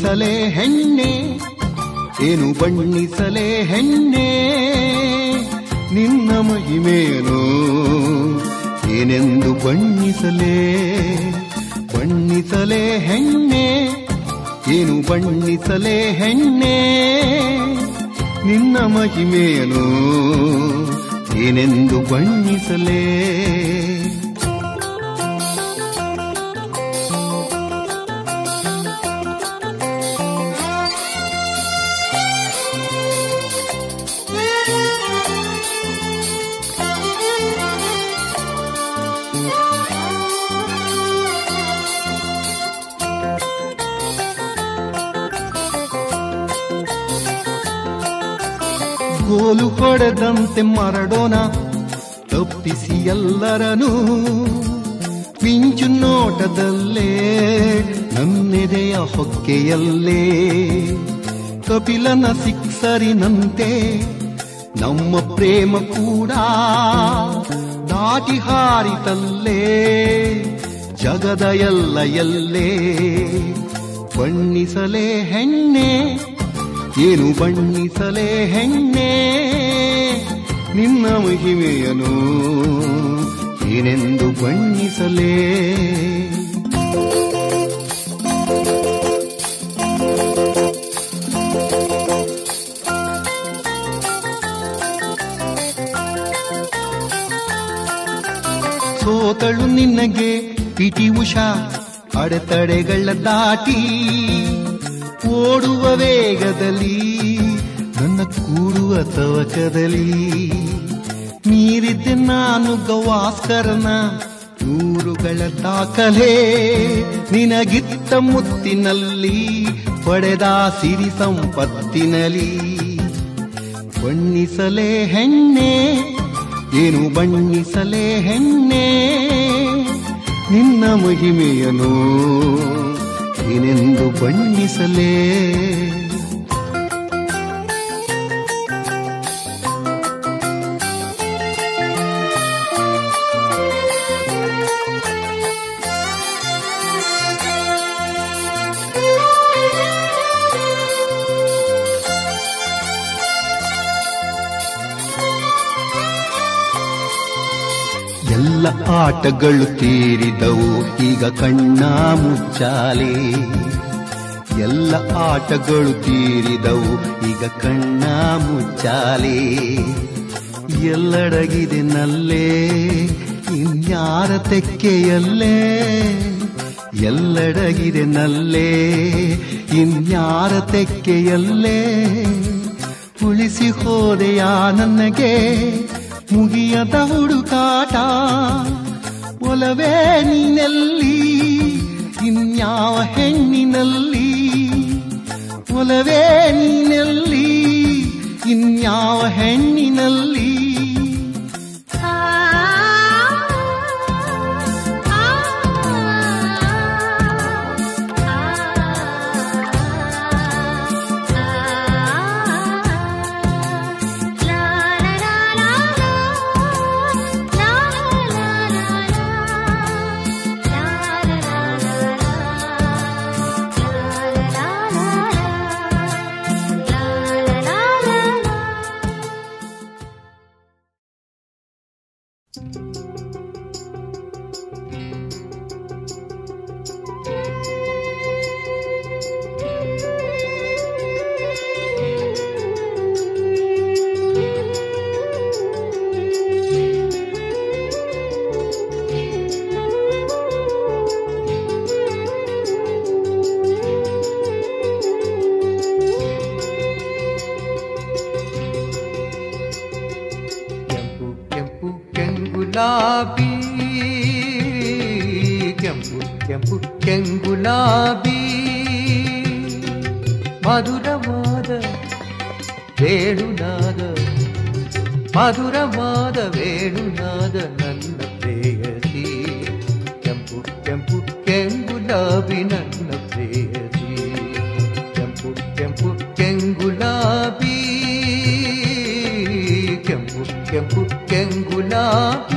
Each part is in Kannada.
ಬಣ್ಣಿಸಲೇ ಹೆಣ್ಣೆ ಏನು ಬಣ್ಣಿಸಲೇ ಹೆಣ್ಣೆ ನಿನ್ನ ಮಹಿಮೇನು ಏನೆಂದು ಬಣ್ಣಿಸಲೇ ಬಣ್ಣಿಸಲೇ ಹೆಣ್ಣೆ ಏನು ಬಣ್ಣಿಸಲೇ ಹೆಣ್ಣೆ ನಿನ್ನ ಮಹಿಮೇನು ಏನೆಂದು ಬಣ್ಣಿಸಲೇ ಗೋಲು ಹೊಡೆದಂತೆ ಮರಡೋಣ ತಪ್ಪಿಸಿ ಎಲ್ಲರನು ಮಿಂಚು ನೋಟದಲ್ಲೇ ನನ್ನೆದೆಯ ಹೊಕ್ಕೆಯಲ್ಲೇ ಕಪಿಲನ ಸಿಕ್ಸರಿನಂತೆ ನಮ್ಮ ಪ್ರೇಮ ಕೂಡ ದಾಟಿ ಹಾರಿತಲ್ಲೇ ಜಗದ ಎಲ್ಲ ಎಲ್ಲೇ ಬಣ್ಣಿಸಲೇ ಹೆಣ್ಣೆ ಏನು ಬಣ್ಣಿಸಲೇ ಹೆಣ್ಣೆ ನಿನ್ನ ಮಹಿಮೆಯನು ಏನೆಂದು ಬಣ್ಣಿಸಲೇ ಸೋತಳು ನಿನಗೆ ಪಿಟಿ ಉಷಾ ಅಡೆತಡೆಗಳ ದಾಟಿ ಓಡುವ ವೇಗದಲ್ಲಿ ನನ್ನ ಕೂಡುವ ತವಕದಲ್ಲಿ ಮೀರಿದ್ದೆ ನಾನು ಗವಾಸ್ಕರನ ನೂರುಗಳ ದಾಖಲೆ ನಿನಗಿತ್ತ ಮುತ್ತಿನಲ್ಲಿ ಪಡೆದ ಸಿರಿ ಸಂಪತ್ತಿನಲ್ಲಿ ಬಣ್ಣಿಸಲೇ ಹೆಣ್ಣೆ ಏನು ಬಣ್ಣಿಸಲೇ ಹೆಣ್ಣೆ ನಿನ್ನ ಮಹಿಮೆಯನು ಏನೆಂದು ಬಣ್ಣಿಸಲೇ ಎಲ್ಲ ಆಟಗಳು ತೀರಿದವು ಈಗ ಕಣ್ಣ ಮುಚ್ಚಾಲೆ ಎಲ್ಲ ಆಟಗಳು ತೀರಿದವು ಈಗ ಕಣ್ಣ ಮುಚ್ಚಾಲೆ ಎಲ್ಲಡಗಿದೆ ನಲ್ಲೇ ಇನ್ಯಾರ ತೆಕ್ಕೆಯಲ್ಲೇ ಎಲ್ಲಡಗಿದೆ ನಲ್ಲೇ ಇನ್ಯಾರ ತೆಕ್ಕೆಯಲ್ಲೇ ಉಳಿಸಿ ಹೋದೆಯ ನನಗೆ ಮುಗಿಯದ ಹುಡುಕಾಟ ಒಲವೇ ನೀನೆಲ್ಲಿ ಇನ್ಯಾವ ಹೆಣ್ಣಿನಲ್ಲಿ ಒಲವೇ ನೀನೆಲ್ಲಿ ಇನ್ಯಾವ ಹೆಣ್ಣಿನಲ್ಲಿ ಕೆಂಪು ಕೆಂಪು ಕೆಂಗುಲಾಬಿ ಕೆಂಪು ಕೆಂಪು ಕೆಂಗುಲಾಬಿ ಮಧುರವಾದ ವೇಣುನಾದ ಮಧುರವಾದ ವೇಣುನಾದ ನನ್ನ ಪ್ರೇಯಸಿ ಕೆಂಪು ಕೆಂಪು ಕೆಂಗುಲಾಬಿ ನನ್ನ ಪ್ರೇಯಸಿ ಕೆಂಪು ಕೆಂಪು ಕೆಂಗುಲಾಬಿ ಕೆಂಪು ಕೆಂಪು ಕೆಂಗುಲಾಬಿ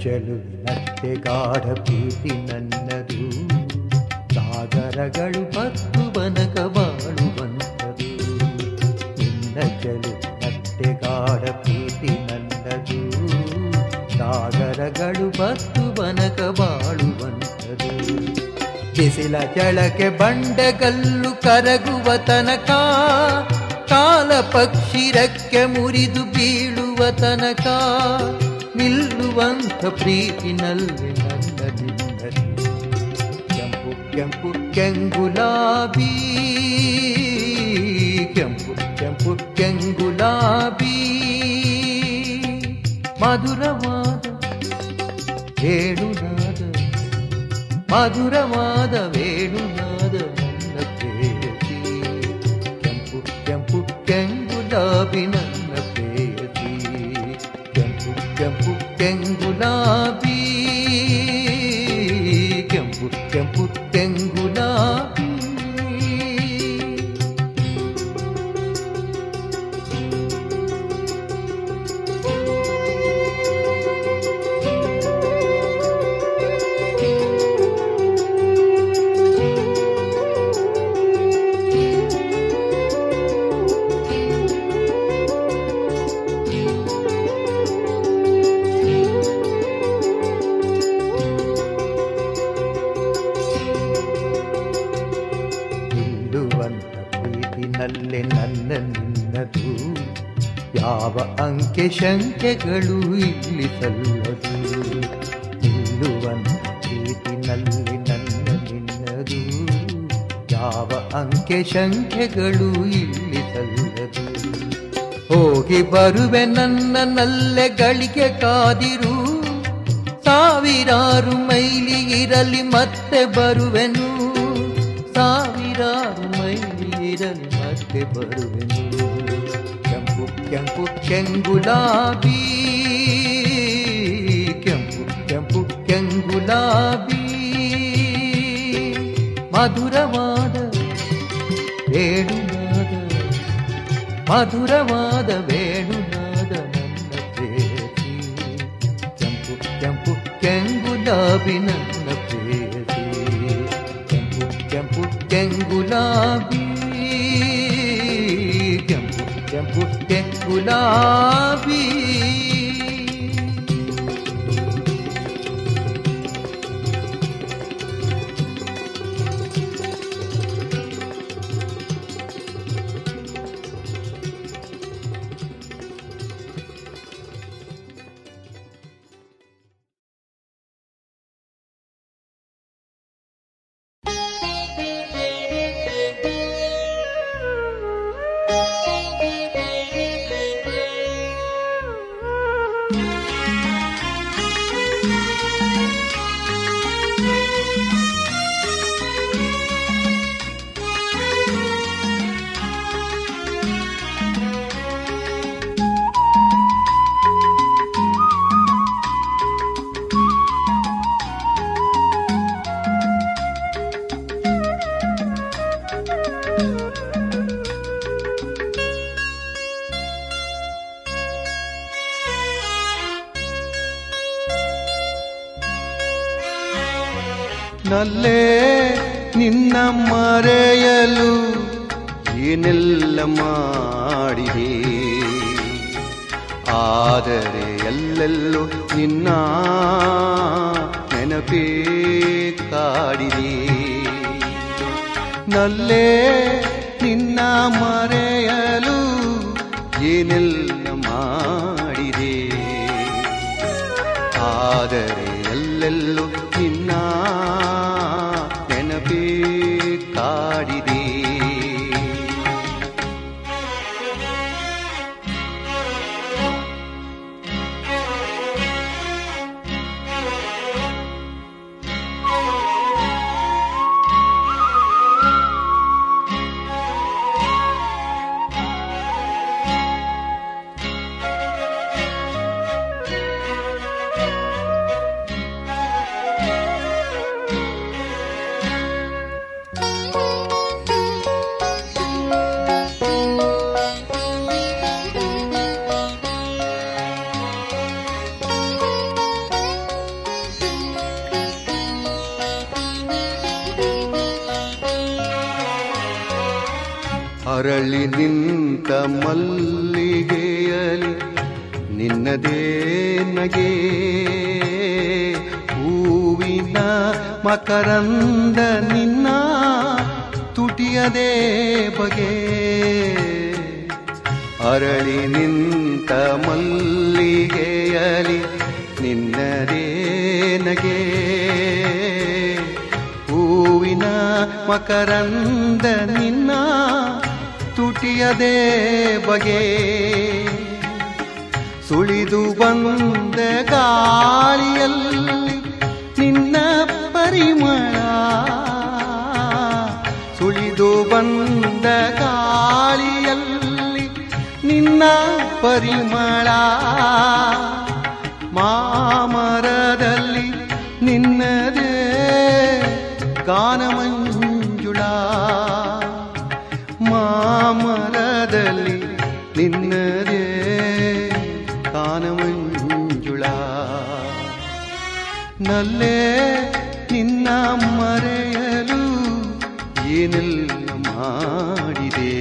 ಚೆಲುವಿನತ್ತೆ ಗಾಢ ಪ್ರೀತಿ ನನ್ನದು ಸಾಗರಗಳು ಬತ್ತು ಬನಕ ಬಾಳುವಂಥದು ನಿನ್ನ ಚೆಲುವಿನತ್ತೆ ಗಾಢ ಪ್ರೀತಿ ನನ್ನದು ಸಾಗರಗಳು ಬತ್ತು ಬನಕ ಬಾಳುವಂಥದು ಬಿಸಿಲ ಚಳಕೆ ಬಂಡೆಗಲ್ಲು ಕರಗುವ ತನಕ ಕಾಲ ಪಕ್ಷಿರಕ್ಕೆ ಮುರಿದು ಬೀಳುವ ತನಕ ನಿಲ್ಲುವಂಥ ಪ್ರೀತಿನಲ್ಲಿ ನನ್ನ ನಿನ್ನಲಿ ಕೆಂಪು ಕೆಂಪು ಕೆಂಗುಲಾಬಿ ಕೆಂಪು ಕೆಂಪು ಕೆಂಗುಲಾಬಿ ಮಧುರವಾದ ಹೇಳುನಾದ ಮಧುರವಾದ ವೇಣುನಾದ ನನ್ನ ಪ್ರೇಯಸಿ ಕೆಂಪು ಕೆಂಪು ಕೆಂಗುಲಾಬಿ ನನ್ನ ಪ್ರೇಯಸಿ ಕೆಂಪು ಕೆಂಪು ಕೆಂಗುಲಾಬಿ ಕೆಂಪು ಕೆಂಪು ಕೆಂಗುಲಾಬಿ ನಿಲ್ಲುವಂತ ಪ್ರೀತಿನಲ್ಲೇ ನನ್ನ ನಿನ್ನದು ಯಾವ ಅಂಕೆ ಸಂಖ್ಯೆಗಳು ಇಲ್ಲಿ ಸಲ್ಲದು ನಿಲ್ಲುವಂತ ಪ್ರೀತಿನಲ್ಲಿ ನನ್ನ ನಿನ್ನದು ಯಾವ ಅಂಕೆ ಸಂಖ್ಯೆಗಳು ಇಲ್ಲಿ ಸಲ್ಲದು ಹೋಗಿ ಬರುವೆ ನನ್ನ ನಲ್ಲೆ ಗಳಿಗೆ ಕಾದಿರು ಸಾವಿರಾರು ಮೈಲಿ ಇರಲಿ ಮತ್ತೆ ಬರುವೆನು ಸಾವಿರಾರು ಮೈಲಿ ಇರಲಿ ಮತ್ತೆ ಬರುವೆನು ಕೆಂಪು ಕೆಂಪು ಕೆಂಗುಲಾಬಿ ಕೆಂಪು ಕೆಂಪು ಕೆಂಗುಲಾಬಿ ಮಧುರವಾದ ವೇಣುನಾದ ಮಧುರವಾದ ವೇಣುನಾದ ನನ್ನ ಪ್ರೇಯಸಿ ಕೆಂಪು ಕೆಂಪು ಕೆಂಗುಲಾಬಿ ನನ್ನ ಪ್ರೇಯಸಿ ಕೆಂಪು ಕೆಂಪು ಕೆಂಗುಲಾಬಿ ಕೆಂಪು ಕೆಂಪು ಕೆಂಗುಲಾಬಿ ನಲ್ಲೇ ನಿನ್ನ ಮರೆಯಲು ಏನೆಲ್ಲ ಮಾಡಿದೆ ಆದರೆ ಎಲ್ಲೆಲ್ಲೂ ನಿನ್ನ ನೆನಪೇ ಕಾಡಿದೆ ನಲ್ಲೇ ನಿನ್ನ ಮರೆಯಲು ಏನೆಲ್ಲ ಮಾಡಿದೆ ಆದರೆ ಎಲ್ಲೆಲ್ಲೂ ನಿನ್ನ ನೆನಪೇ ಕಾಡಿದೆ ಅರಳಿ ನಿಂತ ಮಲ್ಲಿಗೆಯಲಿ ನಿನ್ನದೇ ನಗೆ ಹೂವಿನ ಮಕರಂದ ನಿನ್ನ ತುಟಿಯದೇ ಬಗೆ ಅರಳಿ ನಿಂತ ಮಲ್ಲಿಗೆಯಲಿ ನಿನ್ನದೇ ನಗೆ ಹೂವಿನ ಮಕರಂದ ನಿನ್ನ ತುಟಿಯದೇ ಬಗೆ ಸುಳಿದು ಬಂದ ಗಾಳಿಯಲ್ಲಿ ನಿನ್ನ ಪರಿಮಳ ಸುಳಿದು ಬಂದ ಗಾಳಿಯಲ್ಲಿ ನಿನ್ನ ಪರಿಮಳ ಮಾಮರದಲ್ಲಿ ನಿನ್ನದೇ ಗಾನಮಂಜುಳ ಮಾಮರದಲ್ಲಿ ನಿನ್ನದೇ ಗಾನಮಂಜುಳ ನಲ್ಲೇ ನಿನ್ನ ಮರೆಯಲು ಏನೆಲ್ಲ ಮಾಡಿದೆ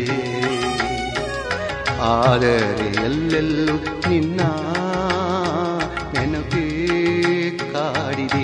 ಆದರೆ ಎಲ್ಲೆಲ್ಲೂ ನಿನ್ನ ನೆನಪೇ ಕಾಡಿದೆ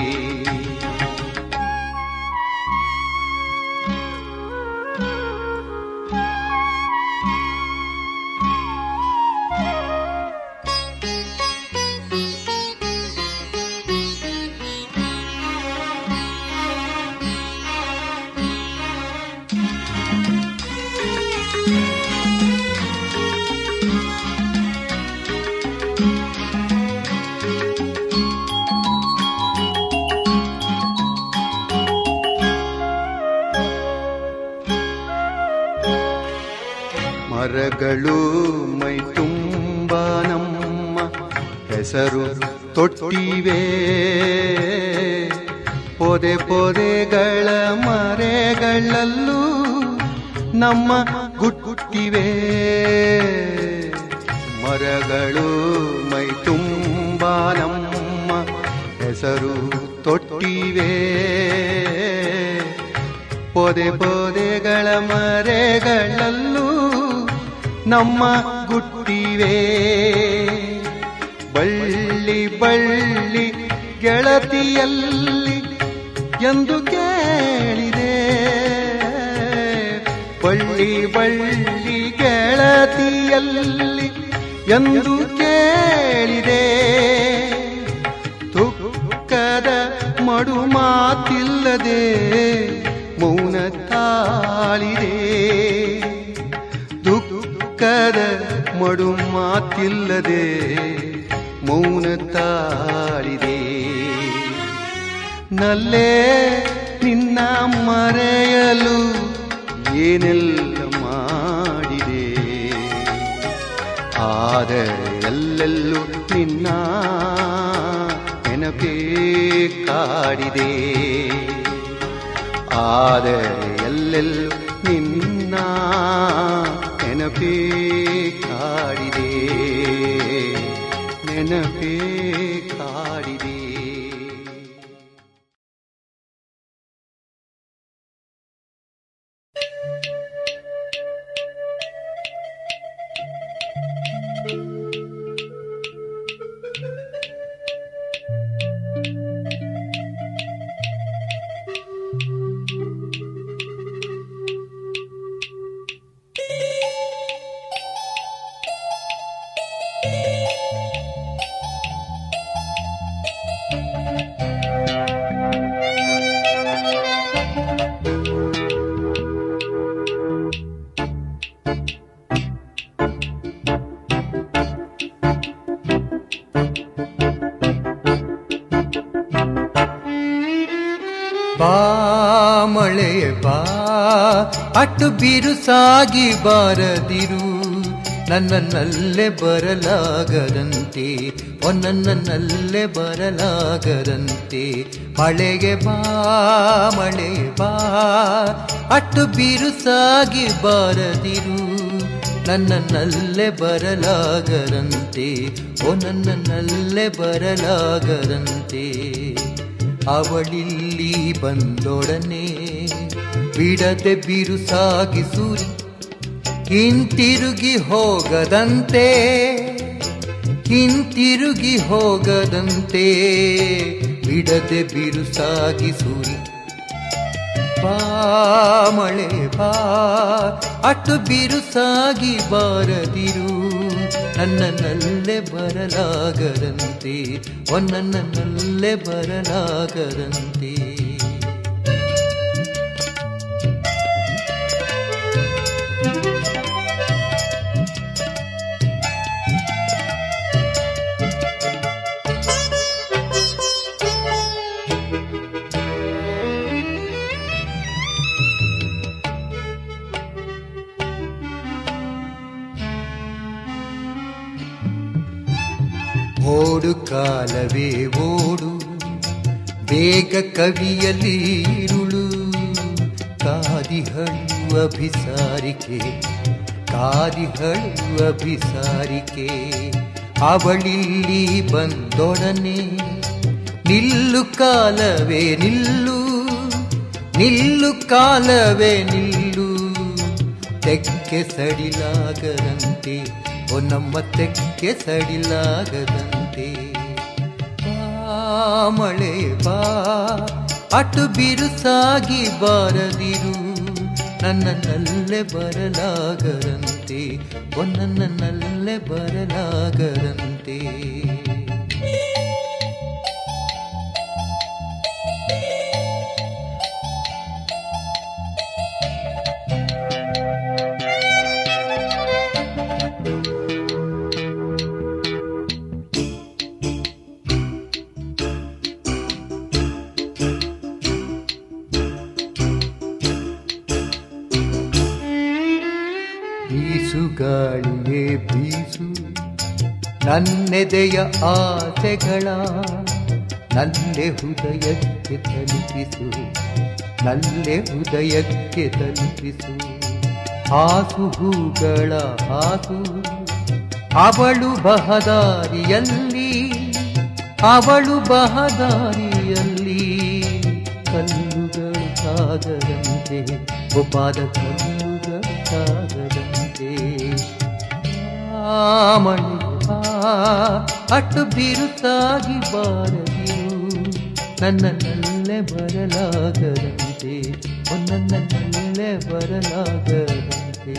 ಮರಗಳು ಮೈ ತುಂಬ ನಮ್ಮ ಹೆಸರು ತೊಟ್ಟಿವೆ ಪೊದೆ ಪೊದೆಗಳ ಮರೆಗಳಲ್ಲೂ ನಮ್ಮ ಗುಟ್ಟಿವೆ ಮರಗಳು ಮೈ ತುಂಬ ನಮ್ಮ ಹೆಸರು ತೊಟ್ಟಿವೆ ಪೊದೆ ಪೊದೆಗಳ ಮರೆಗಳಲ್ಲೂ ನಮ್ಮ ಗುಟ್ಟಿವೆ ಬಳ್ಳಿ ಬಳ್ಳಿ ಗೆಳತಿಯಲ್ಲಿ ಎಂದು ಕೇಳಿದೆ ಬಳ್ಳಿ ಬಳ್ಳಿ ಗೆಳತಿಯಲ್ಲಿ ಎಂದು ಕೇಳಿದೆ ತುಕ್ಕದ ಮಡು ಮಾತಿಲ್ಲದೆ ಮೌನ ತಾಳಿದೆ ದುಃಖದ ಮಡು ಮಾತಿಲ್ಲದೆ ಮೌನ ತಾಳಿದೆ ನಲ್ಲೇ ನಿನ್ನ ಮರೆಯಲು ಏನೆಲ್ಲ ಮಾಡಿದೆ ಆದರೆ ಎಲ್ಲೆಲ್ಲೂ ನಿನ್ನ ನೆನಪೇ ಕಾಡಿದೆ ಆದರೆ ಎಲ್ಲೆಲ್ಲೂ ನಿನ್ನ ನೆನಪೇ ಕಾಡಿದೆ ನೆನಪೇ ಕಾಡಿದೆ ಬಾ ಮಳೆಯ ಬಾ ಅಟ್ಟು ಬಿರುಸಾಗಿ ಬಾರದಿರು ನನ್ನನ್ನಲ್ಲೇ ಬರಲಾಗದಂತೆ ನನ್ನನ್ನಲ್ಲೇ ಬರಲಾಗದಂತೆ ಮಳೆಗೆ ಬಾ ಮಳೆ ಬಾ ಅಟ್ಟು ಬಿರುಸಾಗಿ ಬಾರದಿರು ನನ್ನನ್ನಲ್ಲೇ ಬರಲಾಗದಂತೆ ಓ ನನ್ನನ್ನಲ್ಲೇ ಬರಲಾಗದಂತೆ ಅವಳಿಲ್ಲಿ ಬಂದೊಡನೆ ಬಿಡದೆ ಬಿರುಸಾಗಿ ಸೂರಿ ಹಿಂತಿರುಗಿ ಹೋಗದಂತೆ ಹಿಂತಿರುಗಿ ಹೋಗದಂತೆ ಬಿಡದೆ ಬಿರುಸಾಗಿ ಸುರಿ ಬಾ ಮಳೆ ಬಾ ಅಟ್ಟು ಬಿರುಸಾಗಿ ಬಾರದಿರು ನನ್ನನ್ನಲ್ಲೇ ಬರಲಾಗದಂತೆ ಒನ್ನನ್ನಲ್ಲೇ ಬರಲಾಗದಂತೆ ಓಡು ಕಾಲವೇ ಓಡು ಬೇಗ ಕವಿಯಲ್ಲಿ ಇರುಳು ಕಾದಿಹಳು ಅಭಿಸಾರಿಕೆ ಕಾದಿಹಳು ಅಭಿಸಾರಿಕೆ ಅವಳಿಲ್ಲಿ ಬಂದೊಡನೆ ನಿಲ್ಲು ಕಾಲವೇ ನಿಲ್ಲು ನಿಲ್ಲು ಕಾಲವೇ ನಿಲ್ಲು ತೆಕ್ಕೆ ಸಡಿಲಾಗದಂತೆ ಓ ನಮ್ಮ ತೆಕ್ಕೆ ಸಡಿಲಾಗದಂತೆ ಬಾ ಮಳೆ ಬಾ ಅಟ್ಟು ಬಿರುಸಾಗಿ ಬಾರದಿರು ನನ್ನನ್ನಲ್ಲೇ ಬರಲಾಗದಂತೆ ಓ ನನ್ನನ್ನಲ್ಲೇ ಬರಲಾಗದಂತೆ ಬೀಸು ಗಾಳಿಯೇ ಬೀಸು ನನ್ನೆದೆಯ ಆಸೆಗಳ ನಲ್ಲೆ ಹೃದಯಕ್ಕೆ ತಲುಪಿಸು ನಲ್ಲೆ ಹೃದಯಕ್ಕೆ ತಲುಪಿಸು ಹಾಸು ಹೂಗಳ ಹಾಸು ಅವಳು ಬಹದಾರಿಯಲ್ಲಿ ಅವಳು ಬಹದಾರಿಯಲ್ಲಿ ಕಲ್ಲುಗಳು ಸಾಗದಂತೆ ಒಬ್ಬಾದ ಕಲ್ಲುಗಳು ಸಾಗದಂತೆ ಆ ಮಳೆ ಬಾ, ಅಟ್ಟು ಬಿರುಸಾಗಿ ಬಾರದಿರು ನನ್ನನ್ನಲ್ಲೇ ಬರಲಾಗದಂತೆ ಓ ನನ್ನನ್ನಲ್ಲೇ ಬರಲಾಗದಂತೆ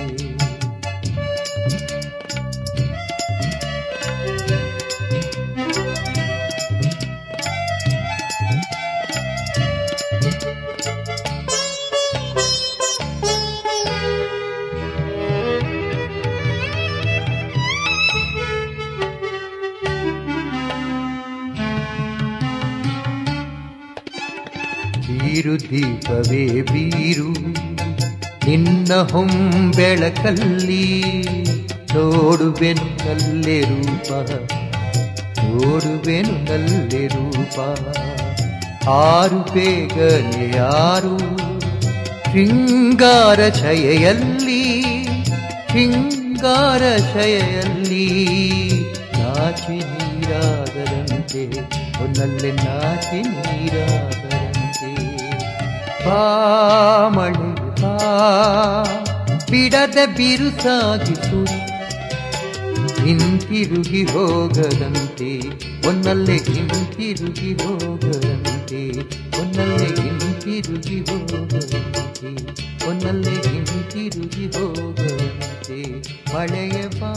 ಬೀರು ದೀಪವೇ ಬೀರು ನಿನ್ನ ಹೊಂಬೆಳಕಲ್ಲಿ ನೋಡುವೆನು ನಲ್ಲೆ ರೂಪ ನೋಡುವೆನು ನಲ್ಲೆ ರೂಪ ಆರು ಬೇಗನೆ ಯಾರು ಶೃಂಗಾರ ಛಯೆಯಲ್ಲಿ ಶೃಂಗಾರ ಛಯೆಯಲ್ಲಿ ನಾಚಿ ನೀರಾಗದಂತೆ ಒಂದಲ್ಲೇ ನಾಚಿ ನೀರಾಗದಂತೆ ಬಾ ಮಳೆ ಬಾ ಬಿಡದ ಬಿರುಸಾಗಿ ಸುರಿ ಹಿಂತಿರುಗಿ ಹೋಗದಂತೆ ಒನ್ನಲ್ಲೇ ಹಿಂತಿರುಗಿ ಹೋಗದಂತೆ ಒನ್ನಲ್ಲೇ ಹಿಂತಿರುಗಿ ಹೋಗದಂತೆ ಒನ್ನಲ್ಲೇ ಹಿಂತಿರುಗಿ ಹೋಗದಂತೆ ಮಳೆಯ ಬಾ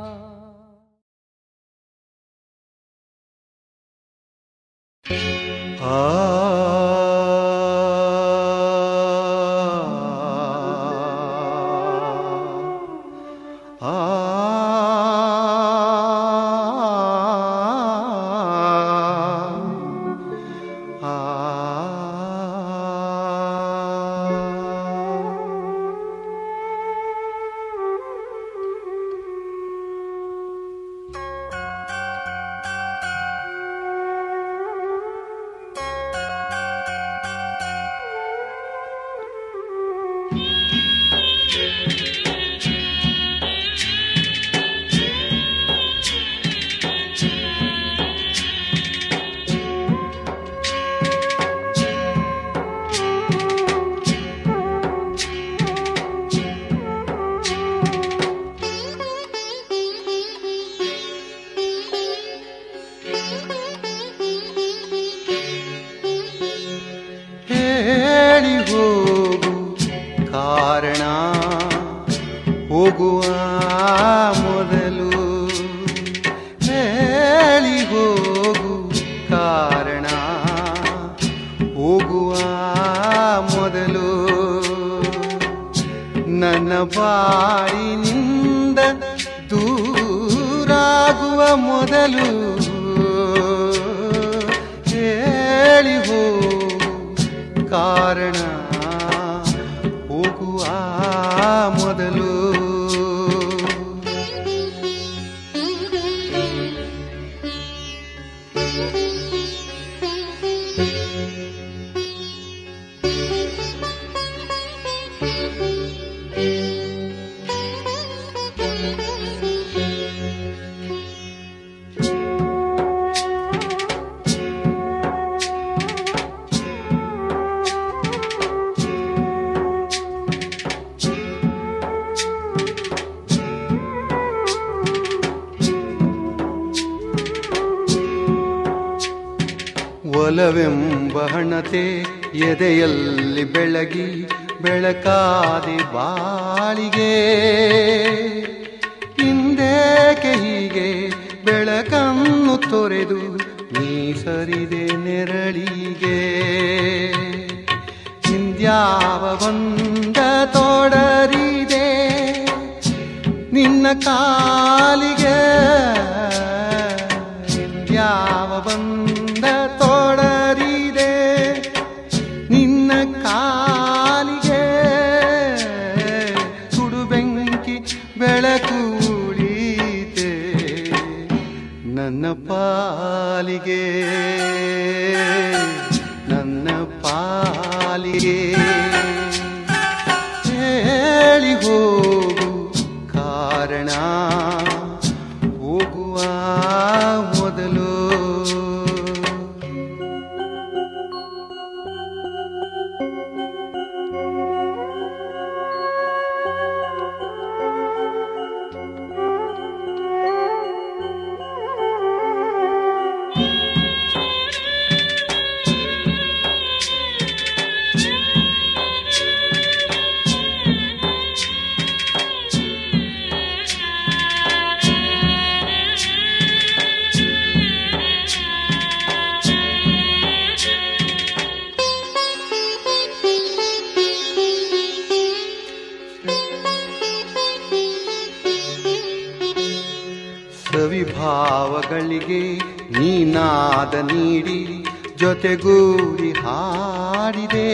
ಆ ಆ ಆ ಮೊದಲು ನನ್ನ ಬಾಳಿನಿಂದ ದೂರಾಗುವ ಮೊದಲು ಹೇಳಿ ಹೋಗು ಕಾರಣ ಹೋಗುವ ಮೊದಲು ಒಲವೆಂಬ ಹಣತೆ ಎದೆಯಲ್ಲಿ ಬೆಳಗಿ ಬೆಳಕಾದಿ ಬಾಳಿಗೆ ಹಿಂದೇಕೆ ಹೀಗೆ ಬೆಳಕನ್ನು ತೊರೆದು ನೀ ಸರಿದೆ ನೆರಳಿಗೆ ಹಿಂದ್ಯಾವ ಬಂದ ತೋಡರಿದೆ ನಿನ್ನ ಕಾಲಿಗೆ ಯಾವ ಬಂದ ತೋಡರಿದೆ ನಿನ್ನ ಕಾಲಿಗೆ ಸುಡು ಬೆಂಕಿ ಬೆಳಕೂಳೀತೆ ನನ್ನ ಪಾಲಿಗೆ ನನ್ನ ಪಾಲಿಗೆ ಹೇಳಿ ಹೋಗು ಕಾರಣ ಹೋಗುವ ಮೊದಲು ಸವಿಭಾವಗಳಿಗೆ ನೀನಾದ ನೀಡಿ ಜೊತೆಗೂಡಿ ಹಾಡಿದೆ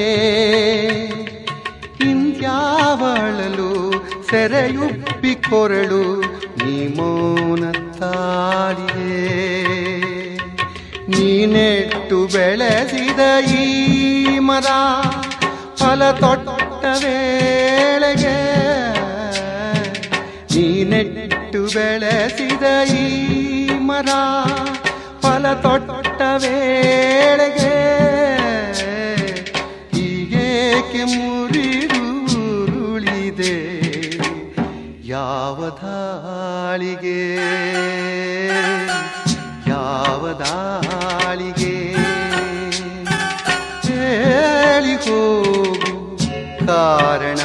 ಇಂದ್ಯಾವಳಲು ಸೆರೆಯುಪ್ಪಿ ಕೊರಳು ನೀ ಮೌನ ತಾಳಿದೆ ನೀನೆಟ್ಟು ಬೆಳೆಸಿದ ಈ ಮರ ಫಲ ತೊಟ್ಟ ವೇಳೆಗೆ ನೀನೆಟ್ಟು ಬೆಳೆಸಿದ ಈ ಮರ ಫಲ ತೊಟ್ಟ ವೇಳೆಗೆ ಹೀಗೇಕೆ ಮುರಿದುರುಳಿದೆ ಯಾವ ದಾಳಿಗೆ ಯಾವ ದಾಳಿಗೆ ಹೇಳಿ ಹೋಗು ಕಾರಣ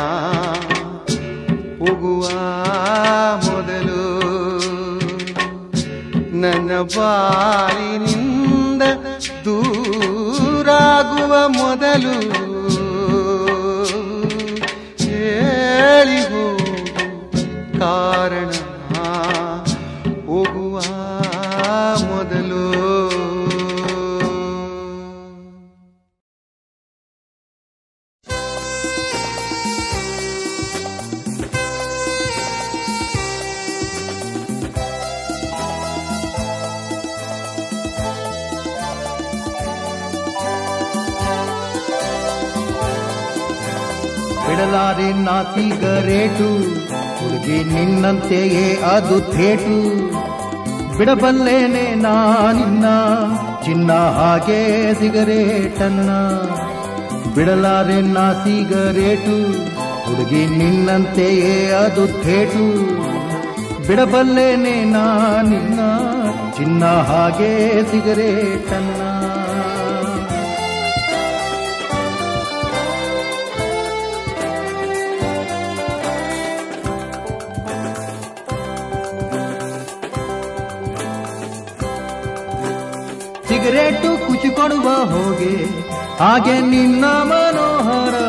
ಹೋಗುವ ಮೊದಲು ನನ್ನ ಬಾಳಿನಿಂದ ದೂರಾಗುವ ಮೊದಲು ಹೇಳಿ ಹೋಗು ಕಾರಣ ಹೋಗುವ ಮೊದಲು ಬಿಡಲಾರೆ ನಾ ಸಿಗರೇಟು ಹುಡುಗಿ ನಿನ್ನಂತೆಯೇ ಅದು ಥೇಟು ಬಿಡಬಲ್ಲೇನೆ ನಾ ನಿನ್ನ ಚಿನ್ನ ಹಾಗೆ ಸಿಗರೇಟನ್ನ ಬಿಡಲಾರೆ ನಾ ಸಿಗರೇಟು ಹುಡುಗಿ ನಿನ್ನಂತೆಯೇ ಅದು ಥೇಟು ಬಿಡಬಲ್ಲೇನೆ ನಾ ನಿನ್ನ ಚಿನ್ನ ಹಾಗೆ ಸಿಗರೇಟನ್ನ ಸಿಗರೇಟು ಖುಷಿ ಕೊಡುವ ಹೋಗೆ ಹಾಗೆ ನಿನ್ನ ಮನೋಹರ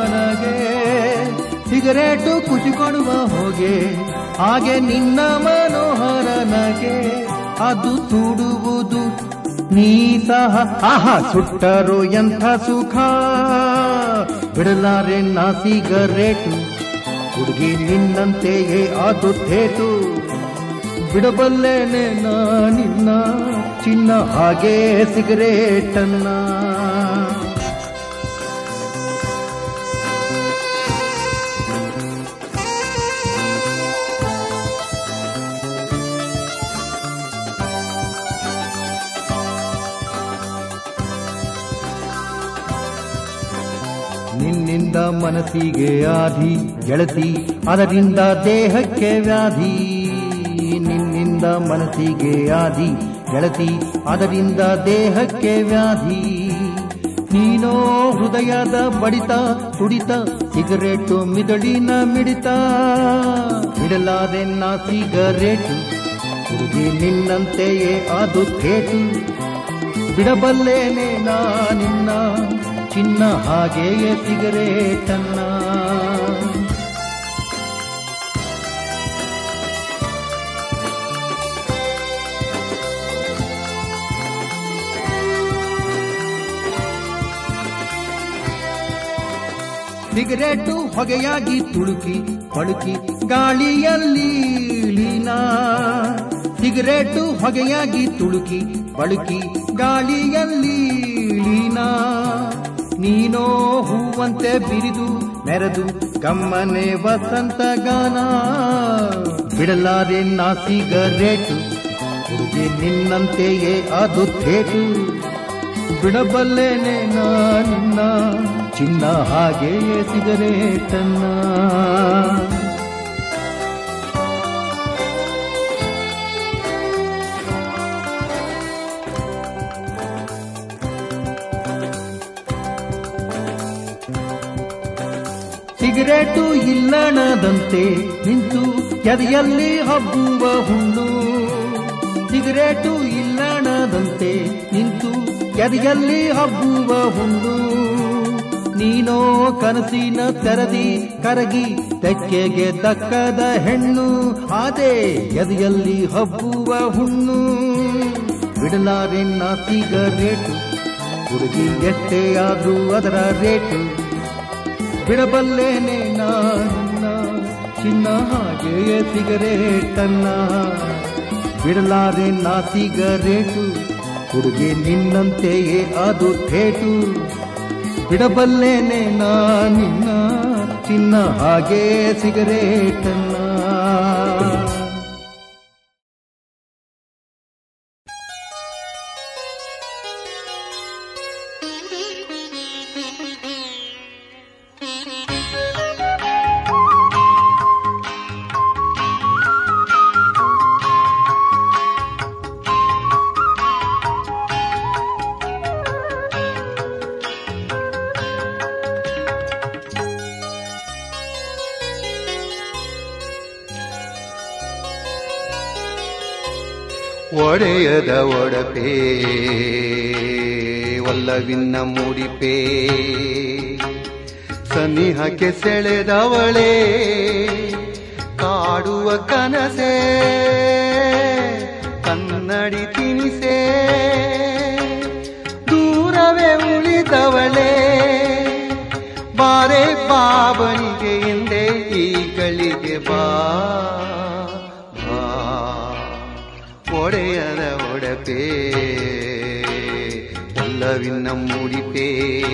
ಸಿಗರೇಟು ಖುಷಿ ಕೊಡುವ ಹೋಗೆ ಹಾಗೆ ನಿನ್ನ ಮನೋಹರ ನಗೆ ಅದು ಸುಡುವುದು ನೀ ಸಹ ಆಹಾ ಸುಟ್ಟರು ಎಂಥ ಸುಖ ಬಿಡಲಾರೆ ನಾ ಸಿಗರೇಟು ಹುಡುಗಿ ನಿನ್ನಂತೆಯೇ ಅದು ಥೇಟು ಬಿಡಬಲ್ಲೇನೆ ನಾ ನಿನ್ನ ಚಿನ್ನ ಹಾಗೆ ಸಿಗರೇಟನ್ನ ನಿನ್ನಿಂದ ಮನಸ್ಸಿಗೆ ಆಧಿ ಗೆಳತಿ ಅದರಿಂದ ದೇಹಕ್ಕೆ ವ್ಯಾಧಿ ನಿನ್ನಿಂದ ಮನಸ್ಸಿಗೆ ಆಧಿ ಗೆಳತಿ ಅದರಿಂದ ದೇಹಕ್ಕೆ ವ್ಯಾಧಿ ನೀನೋ ಹೃದಯದ ಬಡಿತ ತುಡಿತ ಸಿಗರೇಟು ಮಿದಳಿನ ಮಿಡಿತ ಬಿಡಲಾದೆ ನಾ ಸಿಗರೇಟು ಹುಡುಗಿ ನಿನ್ನಂತೆಯೇ ಅದು ಥೇಟು ಬಿಡಬಲ್ಲೇನೆ ನಾ ನಿನ್ನ ಚಿನ್ನ ಹಾಗೆಯೇ ಸಿಗರೇಟನ್ನ ಸಿಗರೇಟು ಹೊಗೆಯಾಗಿ ತುಳುಕಿ ಪಳುಕಿ ಗಾಳಿಯಲ್ಲಿ ಲೀನ ಸಿಗರೇಟು ಹೊಗೆಯಾಗಿ ತುಳುಕಿ ಬಳುಕಿ ಗಾಳಿಯಲ್ಲಿ ಲೀನ ನೀನೋ ಹೂವಂತೆ ಬಿರಿದು ಮೆರೆದು ಕಮ್ಮನೆ ವಸಂತ ಗಾನ ಬಿಡಲಾರೆ ನಾ ಸಿಗರೇಟು ಹುಡುಗಿ ನಿನ್ನಂತೆಯೇ ಅದು ಥೇಟು ಬಿಡಬಲ್ಲೇನೆ ನಾ ನಿನ್ನ ಚಿನ್ನ ಹಾಗೆಯೇ ಸಿಗರೇಟನ್ನ ಸಿಗರೇಟು ಇಲ್ಲಣದಂತೆ ನಿಂತು ಎದೆಯಲ್ಲಿ ಹಬ್ಬುವ ಹುಣ್ಣು ಸಿಗರೇಟು ಇಲ್ಲಣದಂತೆ ನಿಂತು ಎದೆಯಲ್ಲಿ ಹಬ್ಬುವ ಹುಣ್ಣು ನೀನೋ ಕನಸಿನ ತೆರದಿ ಕರಗಿ ತೆಕ್ಕೆಗೆ ದಕ್ಕದ ಹೆಣ್ಣು ಆದೆ ಎದೆಯಲ್ಲಿ ಹಬ್ಬುವ ಹುಣ್ಣು ಬಿಡಲಾರೆ ನಾ ಸಿಗರೇಟು ಹುಡುಗಿ ಎಷ್ಟೇ ಆದ್ರೂ ಅದರ ರೇಟು ಬಿಡಬಲ್ಲೇನೆ ನನ್ನ ಚಿನ್ನ ಹಾಗೆಯೇ ಸಿಗರೇಟನ್ನ ಬಿಡಲಾರೆ ನಾ ಸಿಗರೇಟು ಹುಡುಗಿ ನಿನ್ನಂತೆಯೇ ಅದು ಥೇಟು ಬಿಡಬಲ್ಲೇನೆ ನಾ ನಿನ್ನ ಚಿನ್ನ ಹಾಗೆ ಸಿಗರೇಟನ್ನ ಒಡೆಯದ ಒಡಪೇ ಒಲ್ಲವಿನ್ನ ಮೂಡಿಪೇ ಸನಿಹಕ್ಕೆ ಸೆಳೆದವಳೇ ಕಾಡುವ ಕನಸೇ ಕನ್ನಡಿ ತಿನಿಸೇ ದೂರವೇ ಉಳಿದವಳೇ ಬಾರೆ ಬಾಬನಿಗೆ ಎಂದೇ ಈ ಗಳಿಗೆ ಬಾ ಬಾ ಒಡೆಯದ ಒಡಪೇ ಒಲ್ಲವಿನ್ನ ಮೂಡಿಪೇ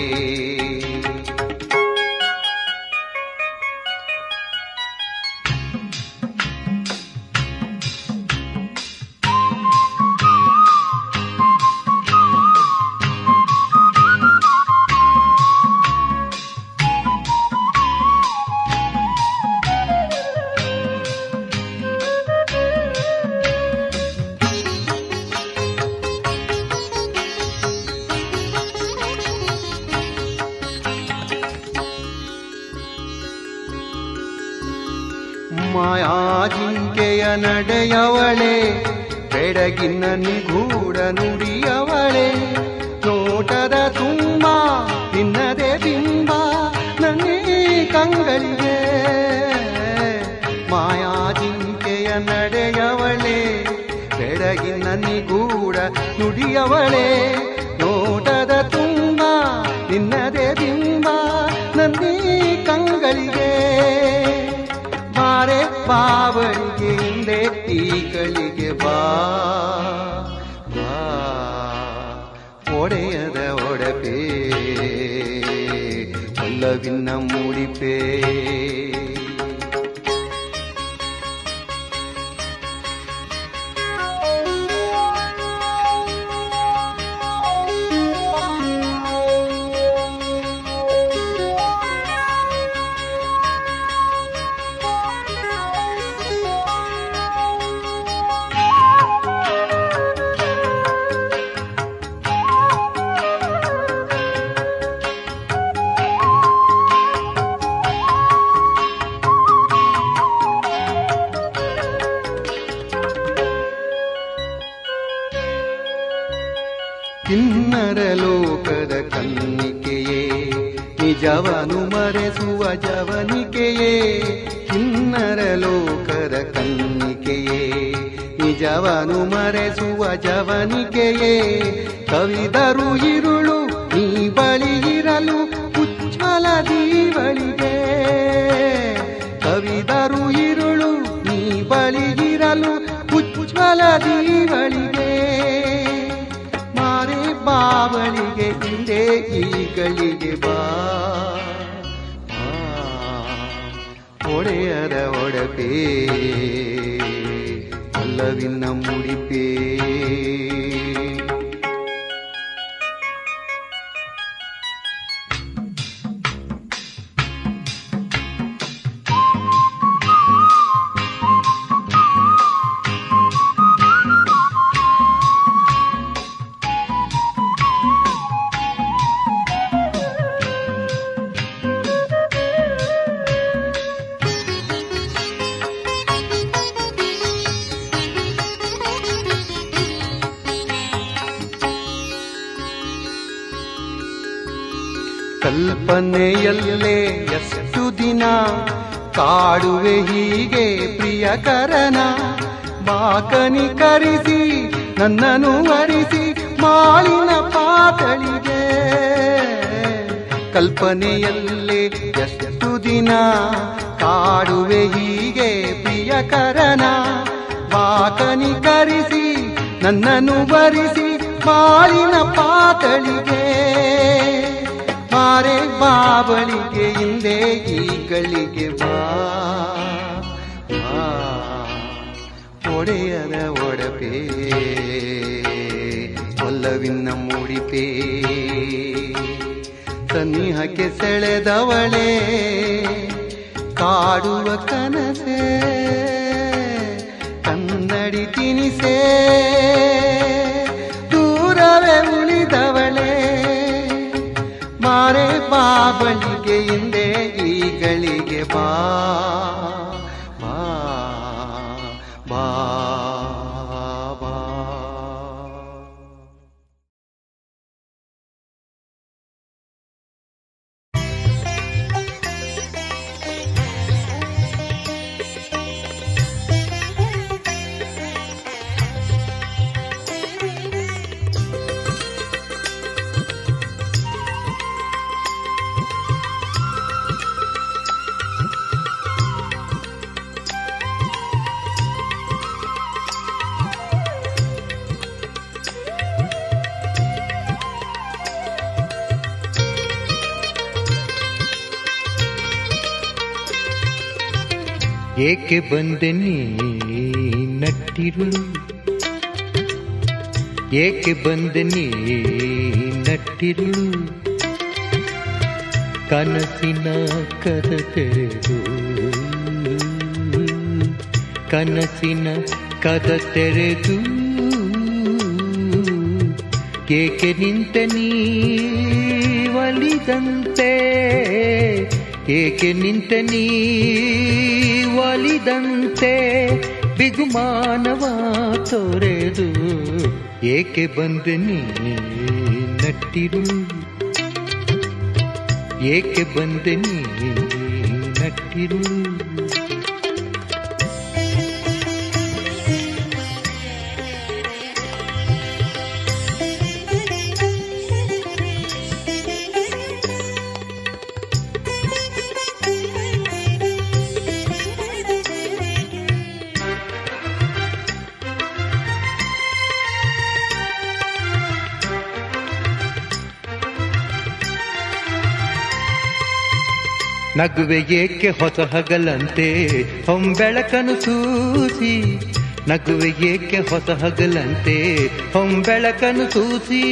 ಮಾಯಾಜಿಂಕೆಯ ನಡೆಯವಳೆ ಬೆಡಗಿನ ನಿಗೂಢ ನುಡಿಯವಳೆ ನೋಟದ ತುಂಬ ನಿನ್ನದೇ ಬಿಂಬ ನನ್ನೇ ಕಂಗಳಿಗೆ ನುಡಿಯವಳೆ ನೋಟದ ತುಂಬ ನಿನ್ನದೇ ಬಿಂಬ ನನ್ನಿ ಕಂಗಳಿಗೆ ಬಾರೆ ಬಾವಳಿಗೆ ಹಿಂದೆ ಈ ಗಳಿಗೆ ಬಾ ಬಾ ಒಡೆಯದ ಒಡಪೆ ಒಲ್ಲವಿನ್ನ ಮೂಡಿಪೇ ಕಿನ್ನರ ಲೋಕದ ಕನ್ನಿಕೆಯೇ ನಿಜವನು ಮರೆಸುವ ಜವನಿಕೆಯೇ ಕಿನ್ನರ ಲೋಕದ ಕನ್ನಿಕೆಯೇ ನಿಜವನು ಮರೆಸುವ ಜವನಿಕೆಯೇ ಕವಿದರು ಇರುಳು ನೀ ಬಳಿ ಇರಲು ಉಜ್ವಲ ದೀವಳಿಗೆ ಕವಿದರು ಇರುಳು ನೀ ಬಳಿ ಇರಲು ಉಜ್ವಲ ದೀವಳಿಗೆ ಮಾರೆ ಬಾವಳಿಗೆ ಹಿಂದೆ ಈಗಳಿಗೆ ಬಾ ಆ, ಒಡೆಯರ ಒಡಪೆ ಅಲ್ಲವಿನ್ನ ಮುಡಿಪೇ ಕಲ್ಪನೆಯಲ್ಲೇ ಎಷ್ಟು ದಿನ ಕಾಡುವೆ ಹೀಗೆ ಪ್ರಿಯಕರನ ಬಾಕನಿ ಕರಿಸಿ ನನ್ನನ್ನು ವರಿಸಿ ಮಾಳಿನ ಪಾತಳಿಗೆ ಕಲ್ಪನೆಯಲ್ಲೇ ಎಷ್ಟು ದಿನ ಕಾಡುವೆ ಹೀಗೆ ಪ್ರಿಯಕರನ ಬಾಕನಿ ಕರಿಸಿ ನನ್ನನ್ನು ವರಿಸಿ ಮಾಳಿನ ಪಾತಳಿಗೆ ಮಾರೆ ಬಾಬಳಿಗೆ ಹಿಂದೆ ಈಗಳಿಗೆ ಬಾ ಬಾ, ಒಡೆಯದ ಒಡಪೆ ಒಲ್ಲವಿನ್ನ ಮೂಡಿಪೇ ಸನ್ನಿಹಕ್ಕೆ ಸೆಳೆದವಳೆ ಕಾಡುವ ಕನಸೆ ಕನ್ನಡಿ ತಿನಿಸೆ ದೂರವೇ ಉಳಿದವಳೆ ಮಾರೆ ಬಾಬಳಿಗೆ ಹಿಂದೆ ಈಗಳಿಗೆ ಬಾ ಬಾ ಬಾ ಬಾ ಏಕೆ ಬಂದೆ ನೀ ನಟ್ಟಿರುಳು ಏಕೆ ಬಂದೆ ನೀ ನಟ್ಟಿರುಳು ಕನಸಿನ ಕದ ತೆರೆದು ಕನಸಿನ ಕದ ತೆರೆದು ಏಕೆ ನಿಂತ ನೀ ಒಲಿದಂತೆ ಏಕೆ ನಿಂತ ನೀ ಒಲಿದಂತೆ ಬಿಗುಮಾನವ ತೊರೆದು ಏಕೆ ಬಂದೆ ನೀ ನಟ್ಟಿರು ಏಕೆ ಬಂದೆ ನೀ ನಟ್ಟಿರು ನಗುವೆ ಏಕೆ ಹೊಸ ಹಗಲಂತೆ ಹೊಂಬೆಳಕನು ಸೂಸಿ ನಗುವೆ ಏಕೆ ಹೊಸ ಹಗಲಂತೆ ಹೊಂಬೆಳಕನು ಸೂಸಿ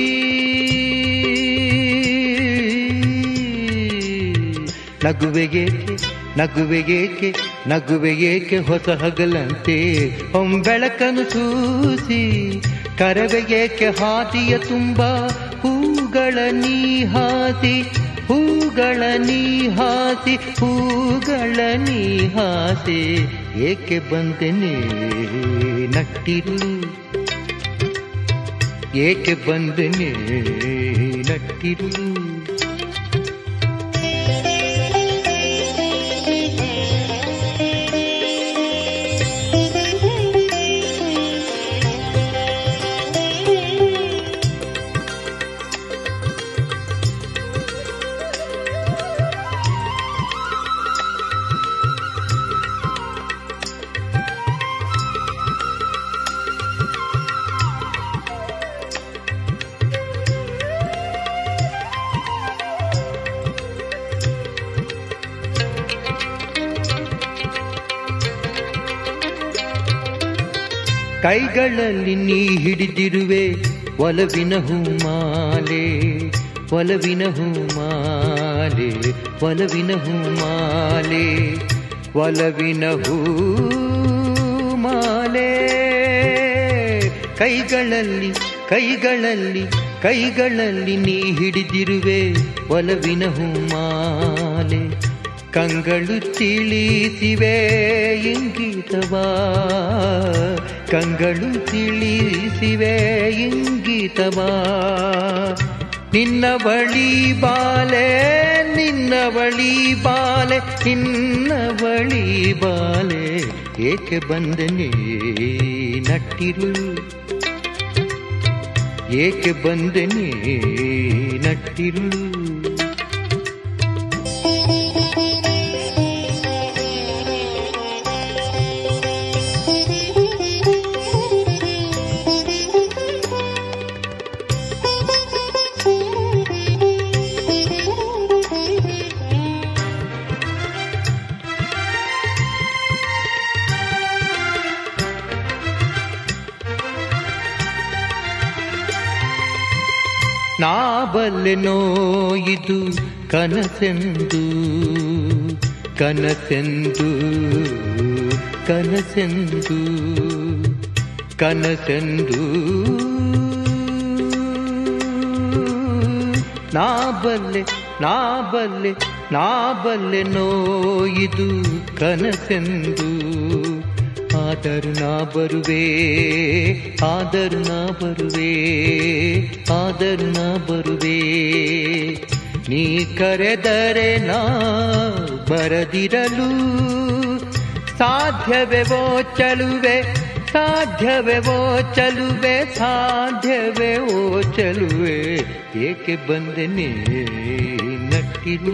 ನಗುವೆ ಏಕೆ ನಗುವೆ ಏಕೆ ನಗುವೆ ಏಕೆ ಹೊಸ ಹಗಲಂತೆ ಹೊಂಬೆಳಕನು ಸೂಸಿ ಕರವೆ ಏಕೆ ಹಾದಿಯ ತುಂಬ ಹೂಗಳ ನೀ ಹಾಸಿ ಹೂಗಳ ನೀ ಹಾಸಿ ಹೂಗಳ ನೀ ಹಾಸಿ ಏಕೆ ಬಂದೆನೆ ನಟ್ಟಿರು ಏಕೆ ಬಂದೆನೆ ನಟ್ಟಿರು ಕೈಗಳಲ್ಲಿ ನೀ ಹಿಡಿದಿರುವೆ ಒಲವಿನ ಹೂಮಾಲೆ ಒಲವಿನ ಹೂಮಾಲೆ ಒಲವಿನ ಹೂಮಾಲೆ ಒಲವಿನ ಹೂಮಾಲೆ ಕೈಗಳಲ್ಲಿ ಕೈಗಳಲ್ಲಿ ಕೈಗಳಲ್ಲಿ ನೀ ಹಿಡಿದಿರುವೆ ಒಲವಿನ ಹೂಮಾಲೆ ಕಂಗಳು ತಿಳಿಸಿವೆ ಇಂಗಿತವಾ ಕಂಗಳು ತಿಳಿಸಿವೆ ಇಂಗಿತವಾ ನಿನ್ನ ಬಳಿ ಬಾಲೆ ನಿನ್ನ ಬಳಿ ಬಾಲೆ ನಿನ್ನ ಬಳಿ ಬಾಲೆ ಏಕೆ ಬಂದನೆ ನಟ್ಟಿರು ಏಕೆ ಬಂದನೆ ನಟ್ಟಿರು ನಾ ಬಲ್ಲೆನೋ ಇದು ಕನಸೆಂದು ಕನಸೆಂದು ಕನಸೆಂದು ಕನಸೆಂದು ನಾ ಬಲ್ಲೆ ನಾ ಬಲ್ಲೆ ನಾ ಬಲ್ಲೆನೋ ಇದು ಕನಸೆಂದು ಆದರೂ ನಾ ಬರುವೆ ಆದರೂ ನಾ ಬರುವೆ ಆದರೂ ನಾ ಬರುವೆ ನೀ ಕರೆದರೆ ನಾ ಬರದಿರಲು ಸಾಧ್ಯವೇ ಚಲುವೆ ಸಾಧ್ಯವೇ ಚಲುವೆ ಸಾಧ್ಯವೇ ಓ ಚಲುವೆ ಏಕೆ ಬಂದನೆ ನಟ್ಟಿರು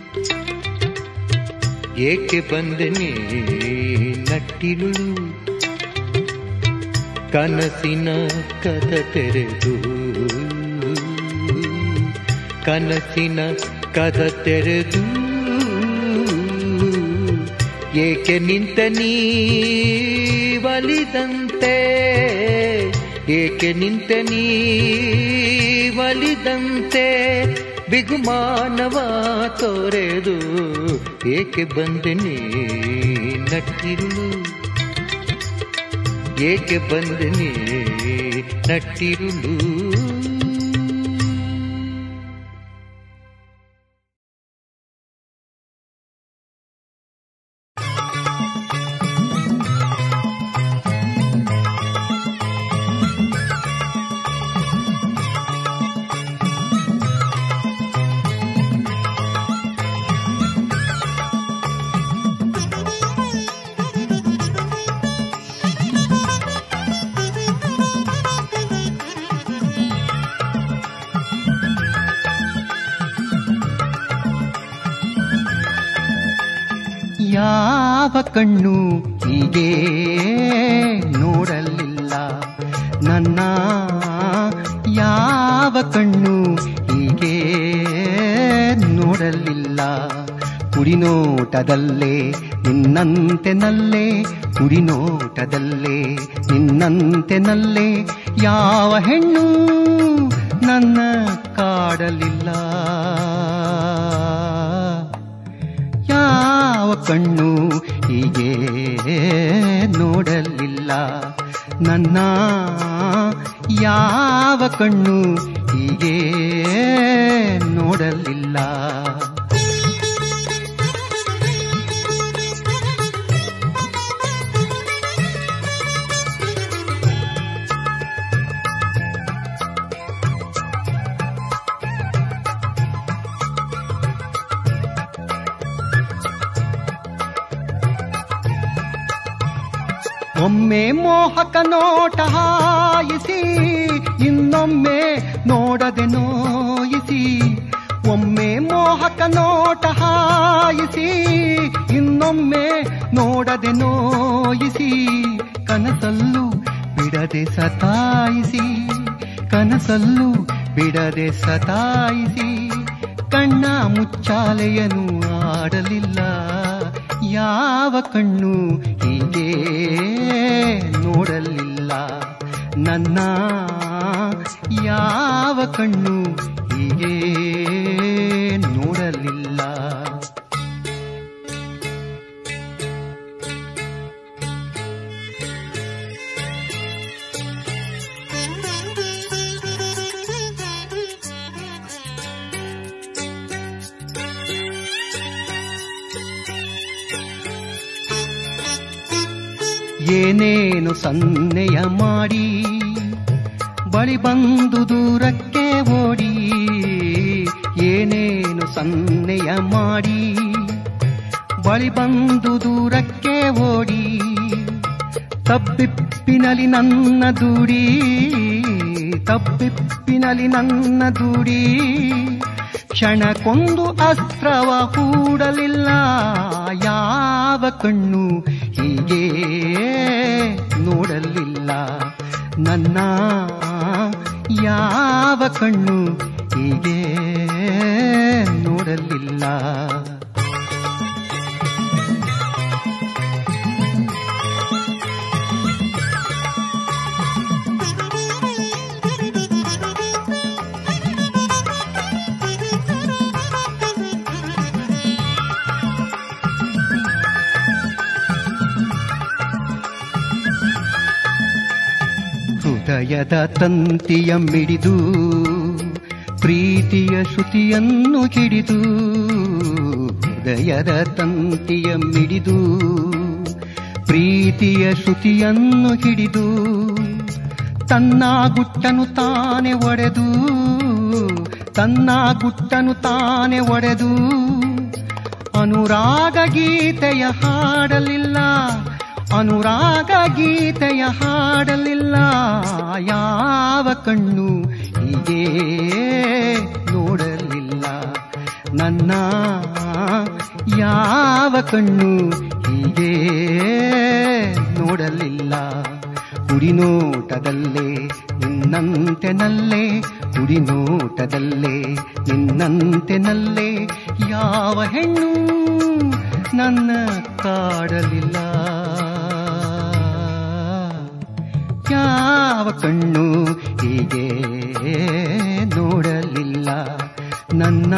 ಏಕೆ ಬಂದನೆ ನಟ್ಟಿರು ಕನಸಿನ ಕದ ತೆರೆದು ಕನಸಿನ ಕದ ತೆರೆದು ಏಕೆ ನಿಂತ ನೀ ಒಲಿದಂತೆ ಏಕೆ ನಿಂತ ನೀ ಒಲಿದಂತೆ ಬಿಗುಮಾನವ ತೋರೆದು ಏಕೆ ಬಂದನೆ ನಟ್ಟಿರುಳು ಏಕೆ ಬಂದನೆ ನಟ್ಟಿರುಳು ಯಾವ ಕಣ್ಣು ಹೀಗೆ ನೋಡಲಿಲ್ಲ ನನ್ನ ಯಾವ ಕಣ್ಣು ಹೀಗೆ ನೋಡಲಿಲ್ಲ ಕುಡಿನೋಟದಲ್ಲೇ ನಿನ್ನಂತೆ ನಲ್ಲೇ ಕುಡಿನೋಟದಲ್ಲೇ ನಿನ್ನಂತೆ ನಲ್ಲೇ ಯಾವ ಹೆಣ್ಣು ನನ್ನ ಕಾಡಲಿಲ್ಲ ಯಾವ ಕಣ್ಣು ಹೀಗೆ ನೋಡಲಿಲ್ಲ ನನ್ನ ಯಾವ ಕಣ್ಣು ಹೀಗೆ ನೋಡಲಿಲ್ಲ ಒಮ್ಮೆ ಮೋಹಕ ನೋಟ ಹಾಯಿಸಿ ಇನ್ನೊಮ್ಮೆ ನೋಡದೆ ನೋಯಿಸಿ ಒಮ್ಮೆ ಮೋಹಕ ನೋಟ ಹಾಯಿಸಿ ಇನ್ನೊಮ್ಮೆ ನೋಡದೆ ನೋಯಿಸಿ ಕನಸಲ್ಲೂ ಬಿಡದೆ ಸತಾಯಿಸಿ ಕನಸಲ್ಲೂ ಬಿಡದೆ ಸತಾಯಿಸಿ ಕಣ್ಣ ಮುಚ್ಚಾಲೆಯನು ಆಡಲಿಲ್ಲ ಯಾವ ಕಣ್ಣು ಹೀಗೆ ನೋಡಲಿಲ್ಲ ನನ್ನ ಯಾವ ಕಣ್ಣು ಹೀಗೆ ನೋಡಲಿಲ್ಲ ಏನೇನು ಸನ್ನೆಯ ಮಾಡಿ ಬಳಿ ಬಂದು ದೂರಕ್ಕೆ ಓಡಿ ಏನೇನು ಸನ್ನೆಯ ಮಾಡಿ ಬಳಿ ಬಂದು ದೂರಕ್ಕೆ ಓಡಿ ತಬ್ಬಿಪ್ಪಿನಲಿ ನನ್ನ ದೂಡಿ ತಬ್ಬಿಪ್ಪಿನಲಿ ನನ್ನ ದೂಡಿ ಕ್ಷಣಕ್ಕೊಂದು ಅಸ್ತ್ರವ ಹೂಡಲಿಲ್ಲ ಯಾವ ಕಣ್ಣು ಹೀಗೆ ನೋಡಲಿಲ್ಲ ನನ್ನ ಯಾವ ಕಣ್ಣು ಹೀಗೆ ನೋಡಲಿಲ್ಲ ಹೃದಯದ ತಂತಿಯ ಮಿಡಿದು ಪ್ರೀತಿಯ ಶ್ರುತಿಯನ್ನು ಹಿಡಿದು ಹೃದಯದ ತಂತಿಯ ಮಿಡಿದು ಪ್ರೀತಿಯ ಶ್ರುತಿಯನ್ನು ಹಿಡಿದು ತನ್ನ ಗುಟ್ಟನು ತಾನೆ ಒಡೆದು ತನ್ನ ಗುಟ್ಟನು ತಾನೆ ಒಡೆದು ಅನುರಾಗ ಗೀತೆಯ ಹಾಡಲಿಲ್ಲ ಅನುರಾಗ ಗೀತೆಯ ಹಾಡಲಿಲ್ಲ ಯಾವ ಕಣ್ಣು ಹೀಗೆ ನೋಡಲಿಲ್ಲ ನನ್ನ ಯಾವ ಕಣ್ಣು ಹೀಗೆ ನೋಡಲಿಲ್ಲ ಕುಡಿನೋಟದಲ್ಲೇ ನಿನ್ನಂತೆ ನಲ್ಲೇ ಕುಡಿನೋಟದಲ್ಲೇ ನಿನ್ನಂತೆ ನಲ್ಲೇ ಯಾವ ಹೆಣ್ಣು ನನ್ನ ಕಾಡಲಿಲ್ಲ ಯಾವ ಕಣ್ಣು ಹೀಗೆ ನೋಡಲಿಲ್ಲ ನನ್ನ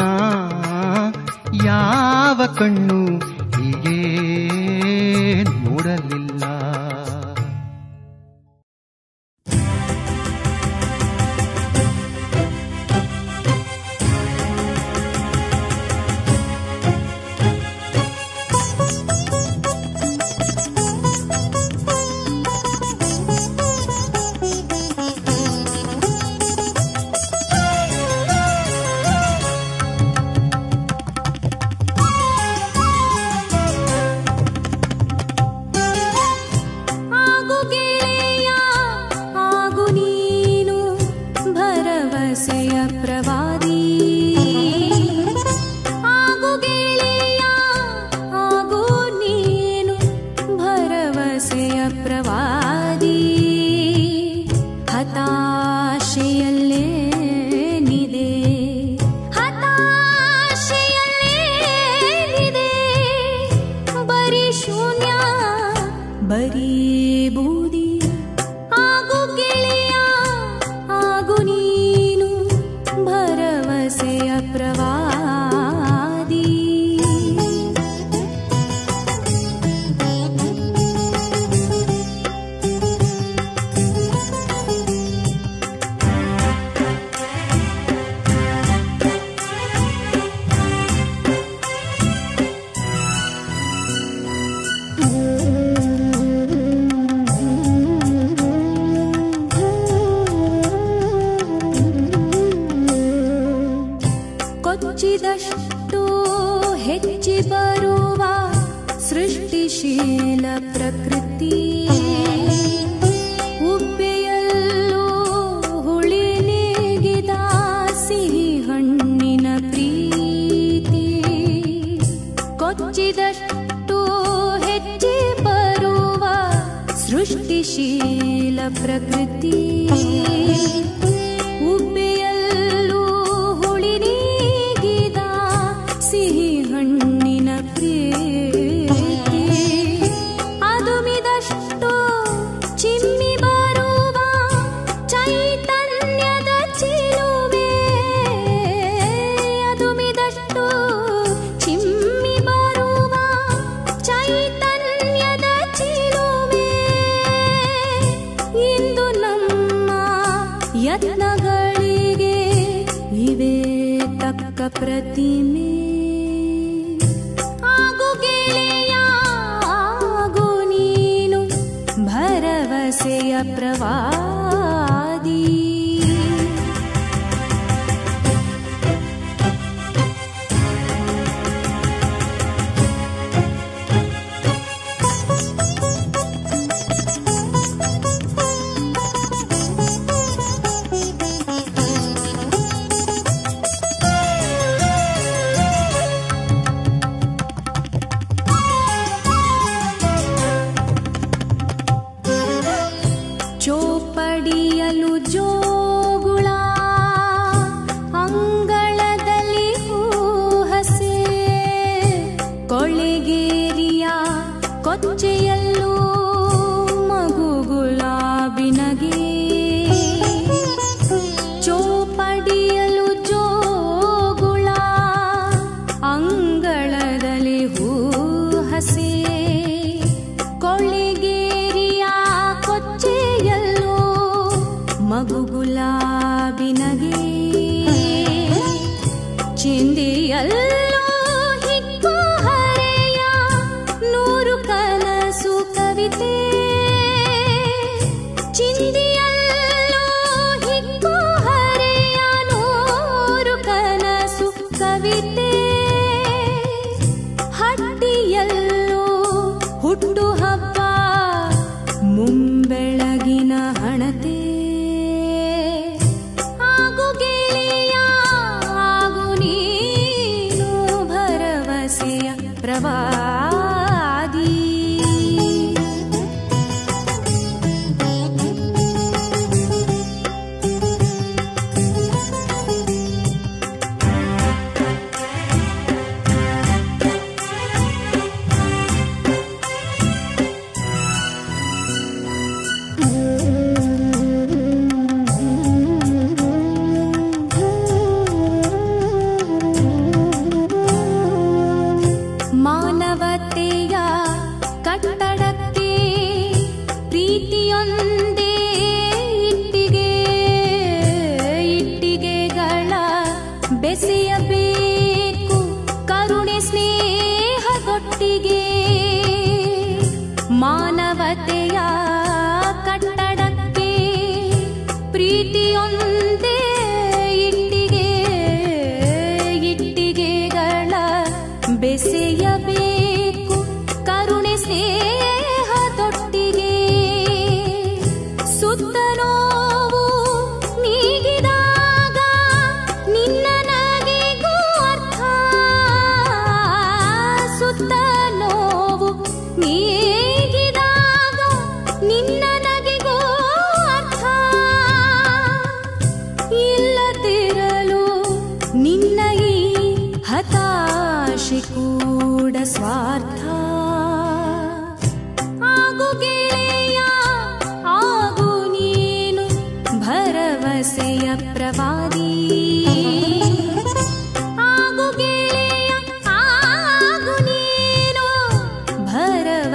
ಯಾವ ಕಣ್ಣು ಹೀಗೆ ನೋಡಲಿಲ್ಲ ಶೂನ್ಯ ಬರೀ ಬೂದಿ ಆಗು ಗೆಳೆಯ ಆಗು ನೀನು ಭರವಸೆಯ ಪ್ರವಾದಿ ಕೊಚ್ಚಿದಷ್ಟು ಹೆಚ್ಚಿ ಬರುವ ಸೃಷ್ಟಿಶೀಲ ಪ್ರಕೃತಿ ಉಬ್ಬೆಯಲ್ಲೂ ಹುಳಿ ನೀಗಿದ ಸಿಹಿ ಹಣ್ಣಿನ ಪ್ರೀತಿ ಕೊಚ್ಚಿದಷ್ಟು ಹೆಚ್ಚಿ ಬರುವ ಸೃಷ್ಟಿಶೀಲ ಪ್ರಕೃತಿ ಉಬ್ಬೆಯಲ್ಲೂ ಹುಳಿ ನೀಗಿದ ಸಿಹಿ ಹಣ್ಣಿನ ಪ್ರೀತಿ ಅದುಮಿದಷ್ಟು ಚಿಮ್ಮಿ ಬರುವ ಚೈತನ್ಯದ ಚಿಲುವೆ ಅದುಮಿದಷ್ಟು ಚಿಮ್ಮಿ ಬರುವ ಚೈತನ್ಯದ ಚಿಲುವೆ ಇಂದು ನಮ್ಮ ಯತ್ನಗಳಿಗೆ ಇವೆ ತಕ್ಕ ಪ್ರತಿಮೆ ಆಗು ಗೆಳೆಯ ಆಗು ನೀನು ಭರವಸೆಯ ಪ್ರವಾದಿ ಚೋಪಡಿಯಲು ಜೋಗುಳ ಅಂಗಳದಲ್ಲಿ ಹೂಹಸೆ ಕೊಳೆಗೇರಿಯ ಕೊಚ್ಚೆಯಲ್ಲೂ ಮಗು ಗುಲಾಬಿನಗೆ ಚೋಪಡಿಯಲು ಜೋಗುಳ ಅಂಗಳದಲ್ಲಿ ಹೂಹಸೆ ಕೊಳ್ಳಿಗೇರಿಯ ಕೊಚ್ಚೆಯಲ್ಲೋ ಮಗು ಗುಲಾಬಿನಗೆ ಚಿಂದಿಯಲ್ಲೋ ಹಿಕ್ಕು ಹರೆಯ ನೂರು ಕನಸು ಕವಿತೆ ಚಿಂದಿಯಲ್ಲೋ ಹಿಕ್ಕು ಹರೆಯ ನೂರು ಕನಸು ಕವಿತೆ ಹಟ್ಟಿಯಲ್ಲೋ ಹುಟ್ಟು ಹಬ್ಬ ಮುಂಬೆಳಗಿನ ಹಣತೆ ಆಗು ಗೆಳೆಯ ಆಗು ನೀನು ಭರವಸೆಯ ಪ್ರವಾದಿ ಮಾನವತೆಯ ಕಟ್ಟಡಕ್ಕೆ ಪ್ರೀತಿಯೊಂದೇ ಇಟ್ಟಿಗೆ ಇಟ್ಟಿಗೆಗಳ ಬೆಸೆಯಬೇಕು ಕರುಣೆ ಸ್ನೇಹದೊಟ್ಟಿಗೆ ಮಾನವತೆಯ ಕಟ್ಟಡಕ್ಕೆ ಪ್ರೀತಿಯೊಂದೇ ಇಟ್ಟಿಗೆ ಇಟ್ಟಿಗೆಗಳ ಬೆಸೆಯಬೇಕು ಕರುಣೆ ಸ್ನೇಹದೊಟ್ಟಿಗೆ ಸುತ್ತ ನೋವು ನೀಗಿದಾಗ ನಿನ್ನ ನಗೆಗೂ ಅರ್ಥ ಸುತ್ತ ನೋವು ನೀಗಿದಾಗ ನಿನ್ನ ನಗೆಗೂ ಅರ್ಥ ಇಲ್ಲದಿರಲು ನಿನ್ನ ಈ ಹತಾಶೆ ಕೂಡ ಸ್ವಾರ್ಥ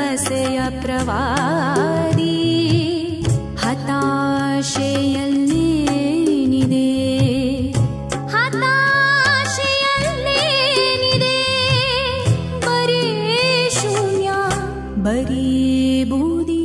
ಭರವಸೆಯ ಪ್ರವಾದಿ ಹತಾಶೆಯಲ್ಲೇನಿದೆ ಹತಾಶೆಯಲ್ಲೇನಿದೆ ಬರೀ ಶೂನ್ಯ ಬರೀ ಬೂದಿ